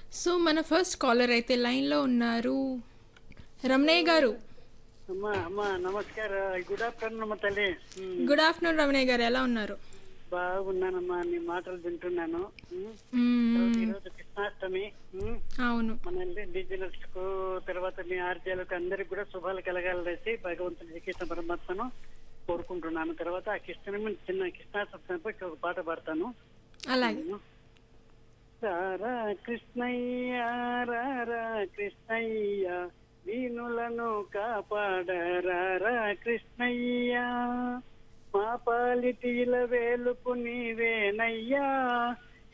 So మన first caller అయితే లైన్లో ఉన్నారు రమణయ్య గారు అమ్మా అమ్మా నమస్కారం గుడ్ ఆఫ్టర్నూన్ అమ్మ తల్లి ఉమ్, గుడ్ ఆఫ్టర్నూన్ రమణయ్య గారు ఎలా ఉన్నారు బాగున్నానమ్మా నీ మాటలు వింటున్నాను ఉమ్, మ్మ్. ఈరోజు కృష్ణాష్టమి ఉమ్, అవును మన ఇండిజినల్స్ కు తర్వాత మీ ఆర్జీలకు అందరికి కూడా శుభాలు కలగాలనేసి భగవంతుని శ్రీకృష్ణ పరమాత్మను కోరుకుంటున్నాను తర్వాత ఆ కృష్ణుని చిన్న కృష్ణాష్టమిపై ఒక పాట పాడతాను అలాగే రారా కృష్ణయ్య రారా కృష్ణయ్య దీనులను కాపాడరారా కృష్ణయ్య మా పాలిటీల వేలుపు నీవేనయ్యా